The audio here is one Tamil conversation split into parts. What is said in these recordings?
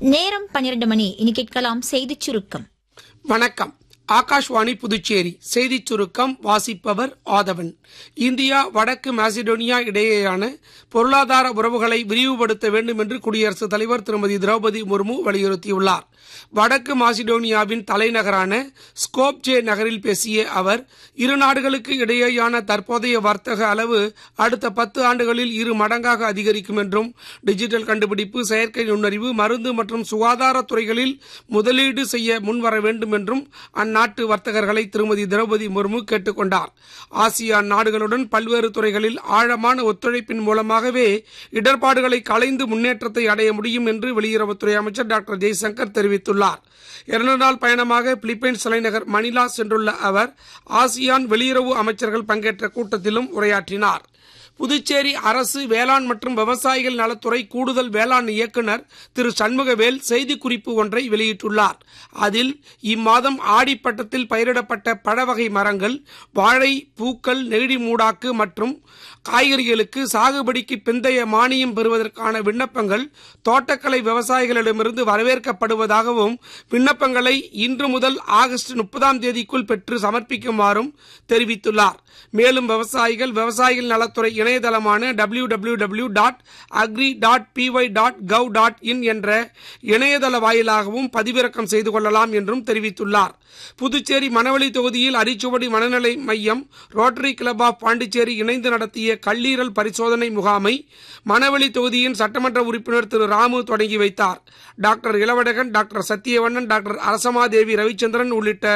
நேரம் பன்னிரண்டு மணி இனி கேட்கலாம் செய்திச் சுருக்கம் வணக்கம் ஆகாஷ்வாணி புதுச்சேரி செய்திச் சுருக்கம் வாசிப்பவர் ஆதவன் இந்தியா வடக்கு மாசிடோனியா இடையேயான பொருளாதார உறவுகளை விரிவுபடுத்த வேண்டும் என்று குடியரசுத் தலைவர் திருமதி திரௌபதி முர்மு வலியுறுத்தியுள்ளார் வடக்கு மாசிடோனியாவின் தலைநகரான ஸ்கோப்ஜே நகரில் பேசிய அவர் இரு நாடுகளுக்கு இடையேயான தற்போதைய வர்த்தக அளவு அடுத்த பத்து ஆண்டுகளில் இரு மடங்காக அதிகரிக்கும் என்றும் டிஜிட்டல் கண்டுபிடிப்பு செயற்கை நுண்ணறிவு மருந்து மற்றும் சுகாதாரத் துறைகளில் முதலீடு செய்ய முன்வர வேண்டும் என்றும் அந்நாட்டு வர்த்தகர்களை திருமதி திரௌபதி முர்மு கேட்டுக்கொண்டார் ஆசியான் நாடுகளுடன் பல்வேறு துறைகளில் ஆழமான ஒத்துழைப்பின் மூலமாகவே இடர்பாடுகளை களைந்து முன்னேற்றத்தை அடைய முடியும் என்று வெளியுறவுத்துறை அமைச்சர் டாக்டர் ஜெய்சங்கர் தெரிவித்துள்ளார் இரண்டு நாள் பயணமாக பிலிப்பைன்ஸ் தலைநகர் மணிலா சென்றுள்ள அவர் ஆசியான் வெளியுறவு அமைச்சர்கள் பங்கேற்ற கூட்டத்திலும் உரையாற்றினார் புதுச்சேரி அரசு வேளாண் மற்றும் விவசாயிகள் நலத்துறை கூடுதல் வேளாண் இயக்குநர் திரு சண்முகவேல் செய்திக்குறிப்பு ஒன்றை வெளியிட்டுள்ளார் அதில் இம்மாதம் ஆடிப்பட்டத்தில் பயிரிடப்பட்ட பழவகை மரங்கள் வாழை பூக்கள் நெகிழி மூடாக்கு மற்றும் காய்கறிகளுக்கு சாகுபடிக்கு பிந்தைய மானியம் பெறுவதற்கான விண்ணப்பங்கள் தோட்டக்கலை விவசாயிகளிடமிருந்து வரவேற்கப்படுவதாகவும் விண்ணப்பங்களை இன்று முதல் ஆகஸ்ட் முப்பதாம் தேதிக்குள் பெற்று சமர்ப்பிக்குமாறும் தெரிவித்துள்ளார் மேலும் விவசாயிகள் விவசாயிகள் நலத்துறை இணையதளமான W W W dot agri dot P Y dot gov dot in என்ற இணையதள வாயிலாகவும் பதிவிறக்கம் செய்து கொள்ளலாம் என்றும் தெரிவித்துள்ளார் புதுச்சேரி மணவெளி தொகுதியில் அரிச்சுவடி மனநல மையம் ரோட்டரி கிளப் ஆஃப் பாண்டிச்சேரி இணைந்து நடத்திய கல்லீரல் பரிசோதனை முகாமை மணவெளி தொகுதியின் சட்டமன்ற உறுப்பினர் திரு ராமு தொடங்கி வைத்தார் doctor Ilavadagan doctor Sathyavannan doctor Arasamadevi Ravichandran உள்ளிட்ட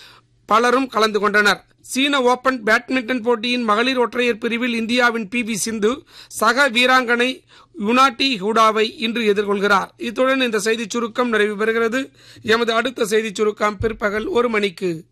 பலரும் கலந்து கொண்டனர் சீன ஓபன் பேட்மிண்டன் போட்டியின் மகளிர் ஒற்றையர் பிரிவில் இந்தியாவின் பி வி சிந்து சக வீராங்கனை யுனாட்டி ஹூடாவை இன்று எதிர்கொள்கிறார் இத்துடன் இந்த செய்திச் சுருக்கம் நிறைவு பெறுகிறது எமது அடுத்த செய்திச் சுருக்கம் பிற்பகல் ஒரு மணிக்கு